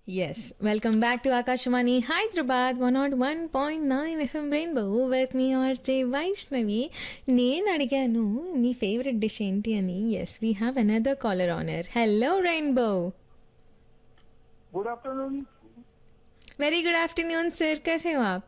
Yes, welcome back to Akashvani Hyderabad 101.9 FM Rainbow with me RJ Vaishnavi. నేను అడిగాను మీ favourite dish ఏంటి అని yes we have another caller on air hello rainbow good afternoon very good afternoon sir कैसे हो आप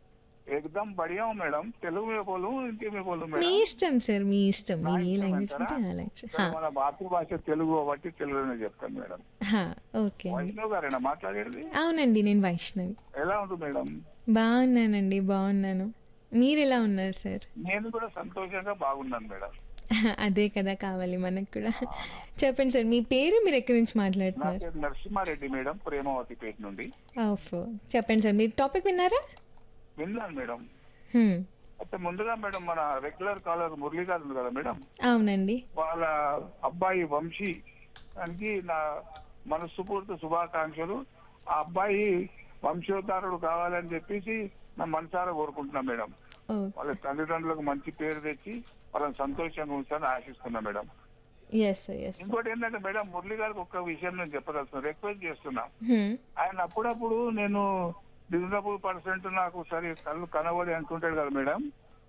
एकदम बढ़िया हूँ मैडम తెలుగు में बोलूँ हिंदी में बोलूँ మీ మేడం ఇష్టం సార్ మీ ఇష్టం నా మీరు ఏ ఇష్టం లాంగ్వేజ్ అంటారా? ఉంటే ఆ లాంగ్వేజ్ సరే, మన మాతృభాష తెలుగు కాబట్టి తెలుగులోనే చెప్తాను మేడం ఓకే వైష్ణవ్ గారేనా మాట్లాడేది అవునండి నేను వైష్ణవి ఎలా ఉంది మేడం బాగున్నానండి బాగున్నాను మీరు ఎలా ఉన్నారు సార్ నేను కూడా సంతోషంగా బాగున్నాను మేడం అదే కదా కావాలి మనకు కూడా చెప్పండి సార్ మీ పేరు మీరు ఎక్కడి నుంచి నా మాట్లాడుతున్నారు పేరు నరసింహారెడ్డి మేడం ప్రేమావతి పేట నుండి ఓఫో చెప్పండి సార్ మీరు టాపిక్ విన్నారా విన్నాను మేడం హ్మ్, అయితే ముందుగా మేడం మన రెగ్యులర్ కాలర్ మురళి గారు ఉంది కదా మేడం అవునండి వాళ్ళ అబ్బాయి వంశీ దానికి నా మనస్ఫూర్తి శుభాకాంక్షలు ఆ అబ్బాయి వంశోద్ధారుడు కావాలని చెప్పేసి నా మనసారా కోరుకుంటున్నా మేడం ఓ వాళ్ళ తల్లిదండ్రులకు మంచి పేరు తెచ్చి వాళ్ళని సంతోషంగా ఉంచాలని ఆశిస్తున్నా మేడం ఎస్ సార్ ఎస్ ఇంకోటి ఏంటంటే మేడం మురళి గారికి ఒక్క విషయం నేను చెప్పదలుచున్నా రిక్వెస్ట్ చేస్తున్నా హ్మ్, ఆయన అప్పుడప్పుడు నేను రీజనబుల్ పర్సెంట్ నాకు సరే కళ్ళు కనబడి అంటుంటాడు కదా మేడం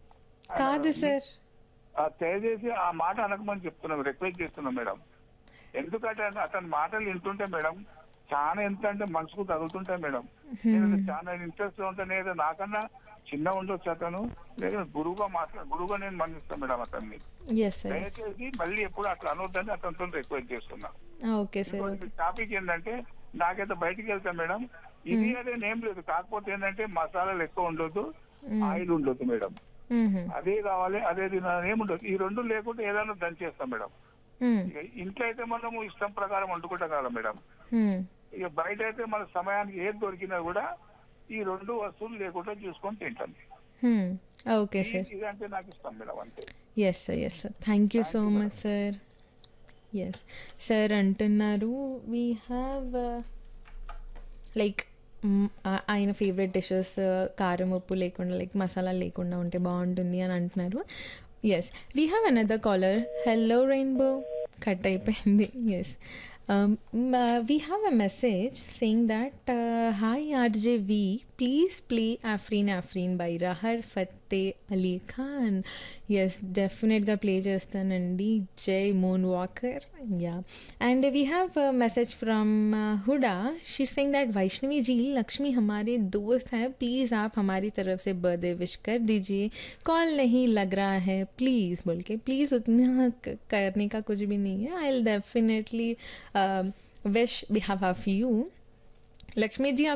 కాదు సార్ ఆ దయచేసి ఆ మాట అనకమని చెప్తున్నాం రిక్వెస్ట్ చేస్తున్నాం మేడం ఎందుకంటే అత- అతని మాటలు వింటుంటే మేడం చాలా ఎంత అంటే మనసుకు తగులుతుంటాయి మేడం నేను చాలా ఇంట్రెస్ట్ ఉంటే నేను నాకన్నా చిన్న ఉండొచ్చు అతను లేదా గురువుగా మాట్లా గురువుగా నేను మన్నిస్తాను మేడం అతన్ని ఎస్ సార్ ఎస్ దయచేసి మళ్ళీ ఎప్పుడు అట్లా అనొద్దని అతనితో రిక్వెస్ట్ చేస్తున్నా ఓకే సార్ ఓకే టాపిక్ ఏంటంటే నాకైతే బయటికి వెళ్తా మేడం ఇది అదే ఏం లేదు కాకపోతే ఏంటంటే మసాలాలు ఎక్కువ ఉండొద్దు ఆయిల్ ఉండొద్దు మేడం హ్మ్, హ్మ్, అదే కావాలి అదే తినాలి ఏముండదు ఈ రెండు లేకుంటే ఏదైనా దంచేస్తాం మేడం హ్మ్, ఇక ఇంట్లో అయితే మనము ఇష్టం ప్రకారం వండుకుంటాం కదా మేడం హ్మ్. ఇక బయట అయితే మన సమయానికి ఏది దొరికినా కూడా ఈ రెండు వస్తువులు లేకుండా చూసుకొని తింటాం హ్మ్, ఓకే సార్ ఇది- ఇదంటే నాకు ఇష్టం మేడం అంతే yes sir yes sir thank you so much sir yes sir అంటున్నారు వీ హ్యావ్ లైక్ ఆయన ఫేవరెట్ డిషెస్ కారం ఉప్పు లేకుండా లైక్ మసాలా లేకుండా ఉంటే బాగుంటుంది అని అంటున్నారు yes we have another caller hello rainbow cut అయిపోయింది yes we have a message saying that hi RJ V please play Afreen Afreen by Rahat Fateh Ali Khan yes డెఫినెట్గా ప్లే చేస్తానండి Jai moon walker yeah and we have message from Huda she saying that Vaishnavi ji Lakshmi हमारे दोस्त हैं please आप हमारी तरफ से बर्थडे विश कर दीजिए कॉल नहीं लग रहा है प्लीज़ बोल के प्लीज़ उतना क- करने का कुछ भी नहीं है I will definitely wish behalf of you Lakshmi ji आप